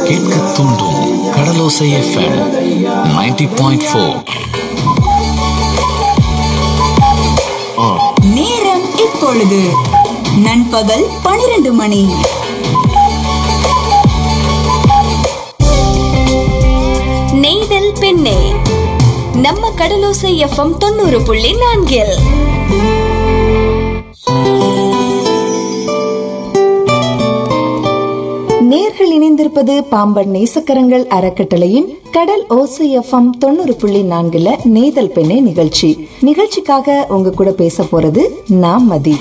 கேட்க தூண்டும் கடலோசை FM 90.4 point four நேரம் இப்பொழுது நண்பகல் பனிரெண்டு மணி நெய்தல் பெண்ணே நம்ம கடலோசை எஃப்எம் தொண்ணூறு புள்ளி நான்கில் நேர்கள் இணைந்திருப்பது பாம்பன் நேசக்கரங்கள் அறக்கட்டளையின் கடல் ஓசை எஃப்எம் தொண்ணூறு புள்ளி நான்குல நெய்தல் பெண்ணே நிகழ்ச்சி நிகழ்ச்சிக்காக உங்க கூட பேச போறது நான் மதி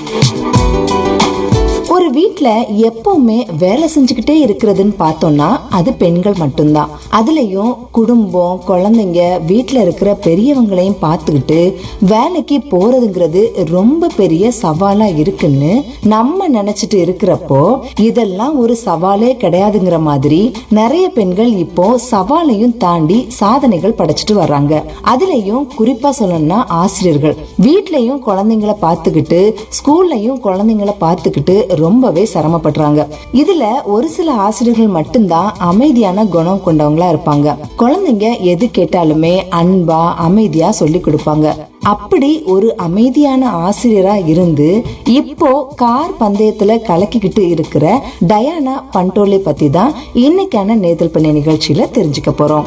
ஒரு வீட்ல எப்பவுமே வேலை செஞ்சுக்கிட்டே இருக்கிறதுன்னு பார்த்தோம்னா அது பெண்கள் மட்டும்தான் அதுலயும் குடும்பம் குழந்தைங்க வீட்ல இருக்கிற பெரியவங்களையும் பார்த்துக்கிட்டு வேலைக்கு போறதுங்கிறது ரொம்ப பெரிய சவாலா இருக்குன்னு நம்ம நினைச்சிட்டு இருக்கிறப்போ இதெல்லாம் ஒரு சவாலே கிடையாதுங்கிற மாதிரி நிறைய பெண்கள் இப்போ சவாலையும் தாண்டி சாதனைகள் படைச்சிட்டு வர்றாங்க அதுலயும் குறிப்பா சொல்லணும்னா ஆசிரியர்கள் வீட்லயும் குழந்தைங்களை பார்த்துக்கிட்டு ஸ்கூல்லையும் குழந்தைங்களை பார்த்துக்கிட்டு ரொம்பவே சிரமப்படுறாங்க இதுல ஒரு சில ஆசிரியர்கள் மட்டும்தான் அமைதியான குணம் கொண்டவங்களா இருப்பாங்க குழந்தைங்க எது கேட்டாலுமே அன்பா அமைதியா சொல்லி கொடுப்பாங்க அப்படி ஒரு அமைதியான ஆசிரியரா இருந்து இப்போ கார் பந்தயத்துல கலக்கிக்கிட்டு இருக்கிற டயானா பண்டோலே பத்தி தான் இன்னைக்கான நேதல் பண்ண நிகழ்ச்சியில தெரிஞ்சுக்க போறோம்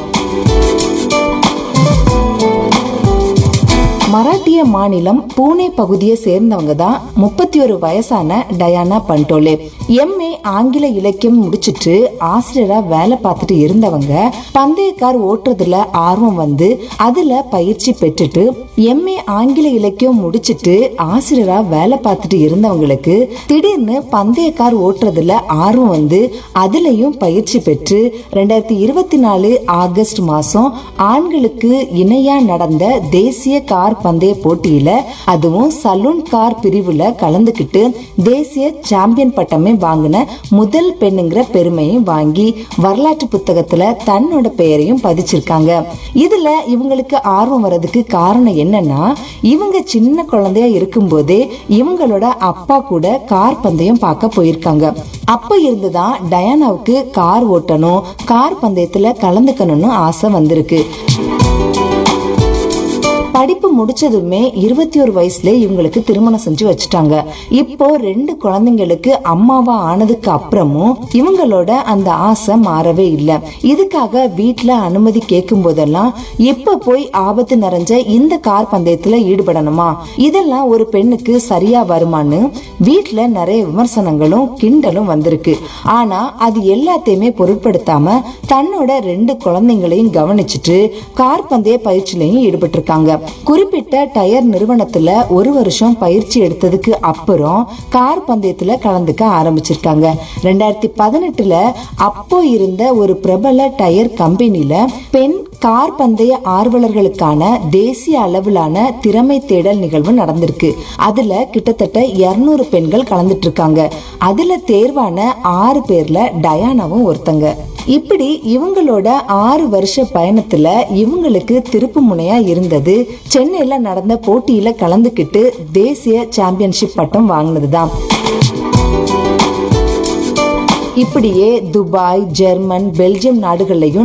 மராட்டிய மாநிலம் பூனே பகுதியை சேர்ந்தவங்க தான் முப்பத்தி ஒரு வயசான டயானா பண்டோலே எம்ஏ ஆங்கில இலக்கியம் முடிச்சிட்டு ஆசிரியரா வேலை பார்த்துட்டு இருந்தவங்க பந்தய கார் ஓட்டுறதுல ஆர்வம் வந்து அதுல பயிற்சி பெற்றுட்டு எம்ஏ ஆங்கில இலக்கியம் முடிச்சிட்டு ஆசிரியரா வேலை பார்த்துட்டு இருந்தவங்களுக்கு திடீர்னு பந்தய கார் ஓட்டுறதுல ஆர்வம் வந்து அதுலயும் பயிற்சி பெற்று ரெண்டாயிரத்தி இருபத்தி நாலு ஆகஸ்ட் மாசம் ஆண்களுக்கு இணையா நடந்த தேசிய கார் பந்தய போட்டியில அதுவும் சலூன் கார் பிரிவுல கலந்துக்கிட்டு தேசிய சாம்பியன் பட்டமே வாங்கின முதல் பெண்ணுங்கிற பெருமையும் வாங்கி வரலாற்று புத்தகத்துல தன்னோட பெயரையும் பதிச்சிருக்காங்க இதுல இவங்களுக்கு ஆர்வம் வர்றதுக்கு காரணம் என்னன்னா இவங்க சின்ன குழந்தையா இருக்கும்போதே இவங்களோட அப்பா கூட கார் பந்தயம் பார்க்க போயிருக்காங்க அப்ப இருந்துதான் டயானாவுக்கு கார் ஓட்டணும் கார் பந்தயத்துல கலந்துக்கணும்னு ஆசை வந்திருக்கு படிப்பு முடிச்சதுமே இருபத்தி ஒரு வயசுல இவங்களுக்கு திருமணம் செஞ்சு வச்சுட்டாங்க இப்போ ரெண்டு குழந்தைங்களுக்கு அம்மாவா ஆனதுக்கு அப்புறமும் இவங்களோட அந்த ஆசை மாறவே இல்லை இதுக்காக வீட்ல அனுமதி கேட்கும் போதெல்லாம் இப்ப போய் ஆபத்து நிறைஞ்ச இந்த கார் பந்தயத்துல ஈடுபடணுமா இதெல்லாம் ஒரு பெண்ணுக்கு சரியா வருமான்னு வீட்ல நிறைய விமர்சனங்களும் கிண்டலும் வந்திருக்கு ஆனா அது எல்லாத்தையுமே பொருட்படுத்தாம தன்னோட ரெண்டு குழந்தைங்களையும் கவனிச்சுட்டு கார் பந்தய பயிற்சியிலையும் ஈடுபட்டு இருக்காங்க குறிப்பிட்ட டயர் நிறுவனத்துல ஒரு வருஷம் பயிற்சி எடுத்ததுக்கு அப்புறம் கார் பந்தயத்துல கலந்துக்க ஆரம்பிச்சிருக்காங்க ரெண்டாயிரத்தி பதினெட்டுல அப்போ இருந்த ஒரு பிரபல டயர் கம்பெனில பெண் கார் பந்தய ஆர்வலர்களுக்கான தேசிய அளவிலான திறமை தேடல் நிகழ்வு நடந்திருக்கு அதுல கிட்டத்தட்ட 200 பெண்கள் கலந்துட்டு இருக்காங்க அதுல தேர்வான ஆறு பேர்ல டயானாவும் ஒருத்தங்க இப்படி இவங்களோட ஆறு வருஷ பயணத்துல இவங்களுக்கு திருப்பு முனையா இருந்தது சென்னையில நடந்த போட்டியில கலந்துக்கிட்டு தேசிய சாம்பியன்ஷிப் பட்டம் வாங்கினதுதான் இப்படியே துபாய் ஜெர்மன் பெல்ஜியம் நாடுகள்லயும்